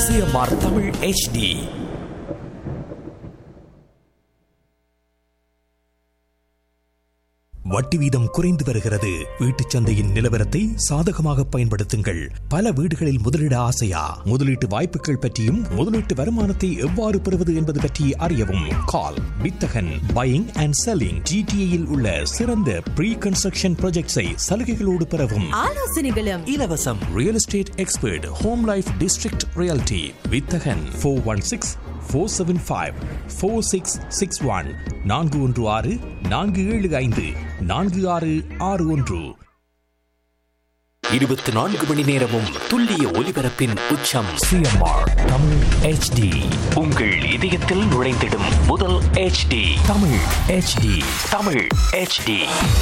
CMR Tamil HD வட்டி வீதம் குறைந்து வருகிறது வீட்டுச் சந்தையின் நிலவரத்தை சாதகமாக பயன்படுத்துங்கள் பல வீடுகளில் முதலீட ஆசையா முதலீட்டு வாய்ப்புகள் பற்றியும் முதலீட்டு வருமானத்தை எவ்வாறு பெறுவது என்பது பற்றி அறியவும் கால் வித்தகன் பையிங் அண்ட் செல்லிங் ஜிடிஏயில் உள்ள சிறந்த ப்ரீ கன்ஸ்ட்ரக்ஷன் ப்ராஜெக்ட்ஸை சலுகைகளோடு பெறவும் ஆலோசனைகளும் இலவசம் real estate expert home life district reality வித்தகன் four one six four seven five four six six one நான்கு ஒன்று ஆறு நான்கு ஏழு ஐந்து நான்கு ஆறு ஆறு ஒன்று இருபத்தி நான்கு மணி நேரமும் துல்லிய ஒலிபரப்பின் உச்சம் சிஎம்ஆர் தமிழ் ஹெச்டி உங்கள் இதயத்தில் நுழைந்திடும் முதல் HD Tamil HD Tamil HD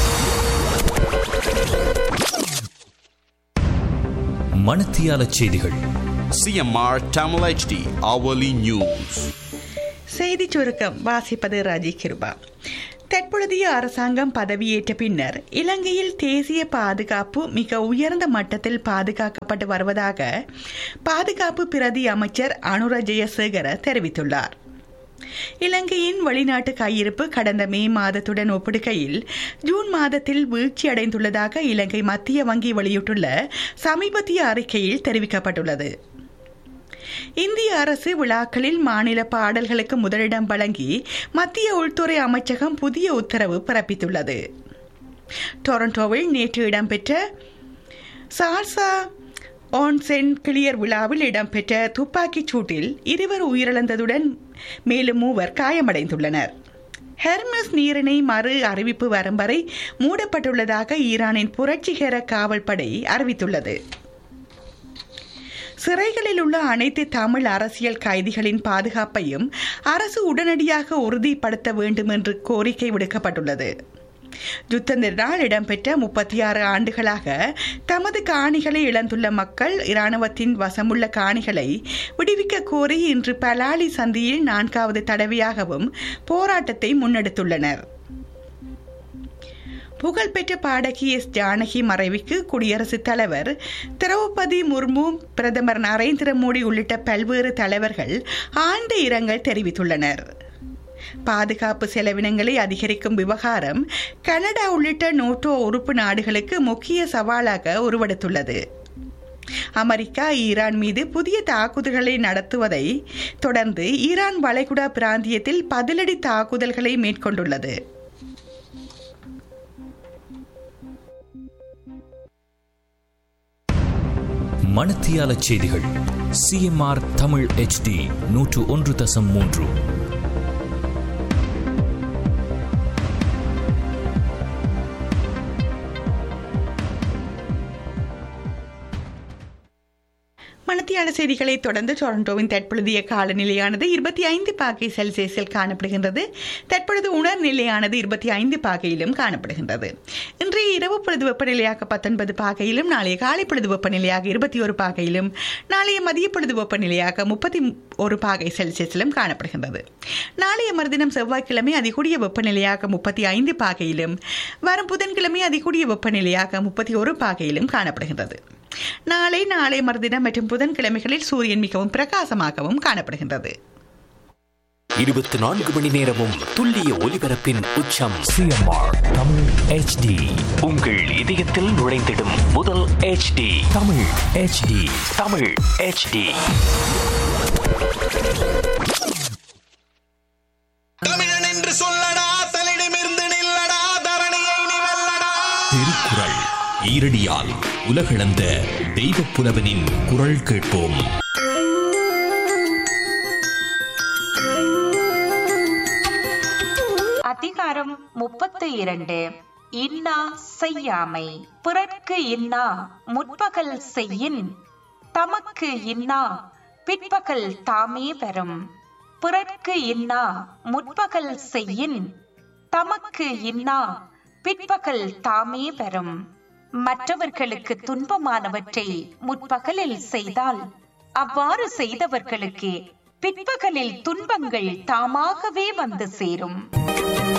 மணத்தியால செய்திகள் CMR Tamil HD hourly news செய்திச் சுருக்கம் வாசிப்பது ராஜி கிருபா தற்பொழுதைய அரசாங்கம் பதவியேற்ற பின்னர் இலங்கையில் தேசிய பாதுகாப்பு மிக உயர்ந்த மட்டத்தில் பாதுகாக்கப்பட்டு வருவதாக பாதுகாப்பு பிரதி அமைச்சர் அனுர ஜெயசேகர தெரிவித்துள்ளார் இலங்கையின் வெளிநாட்டு கையிருப்பு கடந்த மே மாதத்துடன் ஒப்பிடுகையில் ஜூன் மாதத்தில் வீழ்ச்சியடைந்துள்ளதாக இலங்கை மத்திய வங்கி வெளியிட்டுள்ள சமீபத்திய அறிக்கையில் தெரிவிக்கப்பட்டுள்ளது இந்திய அரசு விழாக்களில் மாநில பாடல்களுக்கு முதலிடம் வழங்கி மத்திய உள்துறை அமைச்சகம் புதிய உத்தரவு பிறப்பித்துள்ளது டொரண்டோவில் நேற்று இடம்பெற்ற சால்சா ஆன்சென் கிளியர் விழாவில் இடம்பெற்ற துப்பாக்கிச் சூட்டில் இருவர் உயிரிழந்ததுடன் மேலும் மூவர் காயமடைந்துள்ளனர் ஹெர்மஸ் நீரிணை மறு அறிவிப்பு வரும் வரை மூடப்பட்டுள்ளதாக ஈரானின் புரட்சிகர காவல்படை அறிவித்துள்ளது சிறைகளில் உள்ள அனைத்து தமிழ் அரசியல் கைதிகளின் பாதுகாப்பையும் அரசு உடனடியாக உறுதிப்படுத்த வேண்டும் என்று கோரிக்கை விடுக்கப்பட்டுள்ளது யுத்த நிறுநாள் இடம்பெற்ற முப்பத்தி ஆறு ஆண்டுகளாக தமது காணிகளை இழந்துள்ள மக்கள் இராணுவத்தின் வசமுள்ள காணிகளை விடுவிக்க கோரி இன்று பலாலி சந்தியில் நான்காவது தடவையாகவும் போராட்டத்தை முன்னெடுத்துள்ளனர் புகழ்பெற்ற பாடகி எஸ் ஜானகி மறைவுக்கு குடியரசுத் தலைவர் திரௌபதி முர்மு பிரதமர் நரேந்திர மோடி உள்ளிட்ட பல்வேறு தலைவர்கள் ஆழ்ந்த இரங்கல் தெரிவித்துள்ளனர் பாதுகாப்பு செலவினங்களை அதிகரிக்கும் விவகாரம் கனடா உள்ளிட்ட நோட்டோ உறுப்பு நாடுகளுக்கு முக்கிய சவாலாக உருவெடுத்துள்ளது அமெரிக்கா ஈரான் மீது புதிய தாக்குதல்களை நடத்துவதை தொடர்ந்து ஈரான் வளைகுடா பிராந்தியத்தில் பதிலடி தாக்குதல்களை மேற்கொண்டுள்ளது மணத்தியால செய்திகள் சிஎம்ஆர் தமிழ் ஹெச்டி நூற்று ஒன்று தசம் மூன்று மணத்தியால செய்திகளை தொடர்ந்து டொரண்டோவின் தற்பொழுதைய காலநிலையானது இருபத்தி ஐந்து பாகை செல்சியஸில் காணப்படுகின்றது தற்பொழுது உணர் நிலையானது இருபத்தி ஐந்து பாகையிலும் காணப்படுகின்றது இன்றைய இரவு பொழுது வெப்பநிலையாக பத்தொன்பது பாகையிலும் நாளைய காலை பொழுது வெப்பநிலையாக இருபத்தி ஒரு பாகையிலும் நாளைய மதிய பொழுது வெப்பநிலையாக முப்பத்தி ஒரு பாகை செல்சியஸிலும் காணப்படுகின்றது நாளைய மறுதினம் செவ்வாய்க்கிழமை அதிகூடிய வெப்பநிலையாக முப்பத்தி ஐந்து பாகையிலும் வரும் புதன்கிழமை அதிகூடிய வெப்பநிலையாக முப்பத்தி ஒரு பாகையிலும் காணப்படுகின்றது நாளை நாளை மறுதினம் மற்றும் புதன்கிழமைகளில் சூரியன் மிகவும் பிரகாசமாகவும் காணப்படுகின்றது இருபத்தி நான்கு மணி நேரமும் துல்லிய ஒலிபரப்பின் உச்சம் சிஎம்ஆர் தமிழ் ஹெச்டி உங்கள் இதயத்தில் நுழைந்திடும் முதல் HD Tamil HD Tamil HD தமிழன் என்று சொல்லடா தலிடமிருந்து நில்லடா தரணியை நீ வெல்லடா திருக்குறள் ஈரடியால் உலகளந்த தெய்வப் புலவனின் குரல் கேட்போம் அதிகாரம் முப்பத்து இரண்டு இன்னா செய்யாமை பிறர்க்கு இன்னா முற்பகல் செய்யின் தமக்கு இன்னா பிற்பகல் தாமே பெறும் பிறர்க்கு இன்னா முற்பகல் செய்யின் தமக்கு இன்னா பிற்பகல் தாமே பெறும் மற்றவர்களுக்கு துன்பமானவற்றை முற்பகலில் செய்தால் அவ்வாறு செய்தவர்களுக்கு பிற்பகலில் துன்பங்கள் தாமாகவே வந்து சேரும்